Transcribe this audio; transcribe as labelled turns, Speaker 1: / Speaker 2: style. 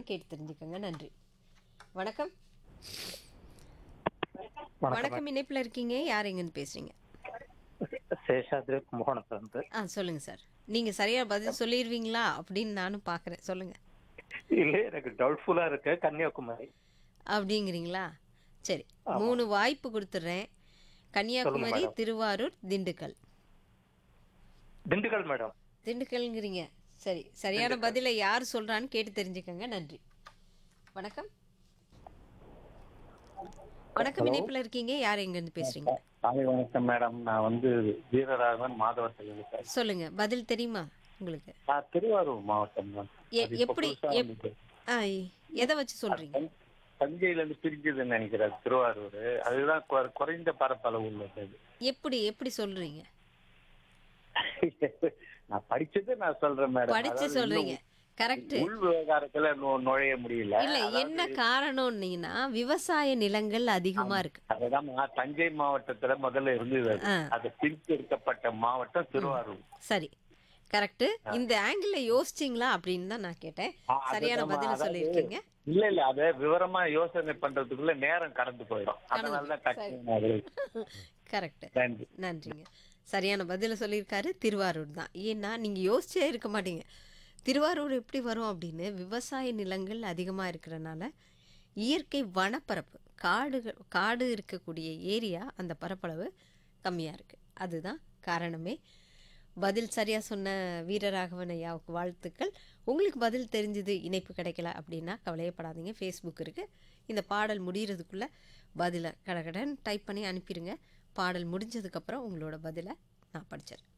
Speaker 1: கேட்டு தெரிஞ்சுக்கோங்க நன்றி வணக்கம்
Speaker 2: வணக்கம்
Speaker 1: வணக்கம் இணைப்பில் இருக்கீங்க யார் எங்கேருந்து பேசுறீங்க
Speaker 2: சேஷாத்ரி கும்பகோணத்துல இருந்து
Speaker 1: ஆ சொல்லுங்க சார் நீங்க சரியா பதில் சொல்லிடுவீங்களா அப்படின்னு நானும் பார்க்குறேன் சொல்லுங்க
Speaker 2: இல்ல எனக்கு டவுட்ஃபுல்லா இருக்கு கன்னியாகுமரி
Speaker 1: அப்படிங்கிறீங்களா சரி மூணு வாய்ப்பு கொடுத்துட்றேன் கன்னியாகுமரி
Speaker 2: madam.
Speaker 1: திருவாரூர் திண்டுக்கல்
Speaker 2: திண்டுக்கல் மேடம்
Speaker 1: திண்டுக்கல்ங்கிறீங்க சரி சரியான பதிலை யார் சொல்றான்னு கேட்டு தெரிஞ்சுக்கோங்க நன்றி வணக்கம் வணக்கம் இணைப்பில் இருக்கீங்க யார் எங்கேருந்து பேசுறீங்க
Speaker 3: காலை வணக்கம் மேடம் நான் வந்து வீரராகவன் மாதவத்தில் இருக்கேன்
Speaker 1: சொல்லுங்க பதில் தெரியுமா உங்களுக்கு
Speaker 3: நான் திருவாரூர் மாவட்டம் தான்
Speaker 1: எ-
Speaker 3: அது இப்ப
Speaker 1: எப்படி
Speaker 3: புதுசா
Speaker 1: எப்-
Speaker 3: வந்தது.
Speaker 1: ஆ எதை வச்சு சொல்றீங்க
Speaker 3: தஞ்- தஞ்சையில இருந்து பிரிஞ்சதுன்னு நினைக்கிறேன் திருவாரூர் அதுதான் குற- குறைந்த பரப்பளவு உள்ளது அது.
Speaker 1: எப்படி எப்படி சொல்றீங்க
Speaker 3: நான் படிச்சது நான் சொல்றேன் மேடம்
Speaker 1: படிச்சு
Speaker 3: அதாவது
Speaker 1: சொல்றீங்க
Speaker 3: இன்னும்
Speaker 1: கரெக்ட்
Speaker 3: உள் விவகாரத்துல நு- நுழைய முடியல
Speaker 1: இல்ல என்ன காரணம்னீங்கன்னா விவசாய நிலங்கள் அதிகமா இருக்கு
Speaker 3: அதுதான் மா- தஞ்சை மாவட்டத்துல முதல்ல இருந்தது அது.
Speaker 1: ஆ.
Speaker 3: அது பிரித்து எடுக்கப்பட்ட மாவட்டம் திருவாரூர்
Speaker 1: சரி கரெக்ட் இந்த ஆங்கிள் யோசிச்சீங்களா அப்படின்னு தான் நான் கேட்டேன்
Speaker 3: ஆ,
Speaker 1: சரியான
Speaker 3: அதுதான்
Speaker 1: பதில
Speaker 3: அதாவது-
Speaker 1: சொல்லியிருக்கீங்க
Speaker 3: இல்ல இல்ல அத விவரமா யோசனை பண்றதுக்குள்ள நேரம் கடந்து போயிடும் அதனாலதான் டக்குனு நான் அது-
Speaker 1: கரெக்ட்
Speaker 3: நன்றி
Speaker 1: நன்றிங்க சரியான பதில சொல்லியிருக்காரு திருவாரூர் தான் ஏன்னா நீங்க யோசிச்சே இருக்க மாட்டீங்க திருவாரூர் எப்படி வரும் அப்படின்னு விவசாய நிலங்கள் அதிகமாக இருக்கிறனால இயற்கை வனப்பரப்பு காடுகள் காடு இருக்கக்கூடிய ஏரியா அந்த பரப்பளவு கம்மியாக இருக்குது அதுதான் காரணமே பதில் சரியாக சொன்ன வீரராகவன் ஐயாவுக்கு வாழ்த்துக்கள் உங்களுக்கு பதில் தெரிஞ்சது இணைப்பு கிடைக்கல அப்படின்னா கவலையப்படாதீங்க ஃபேஸ்புக் இருக்குது இந்த பாடல் முடிகிறதுக்குள்ளே பதிலை கடகடன் டைப் பண்ணி அனுப்பிடுங்க பாடல் முடிஞ்சதுக்கப்புறம் உங்களோட பதிலை நான் படிச்சிடுறேன்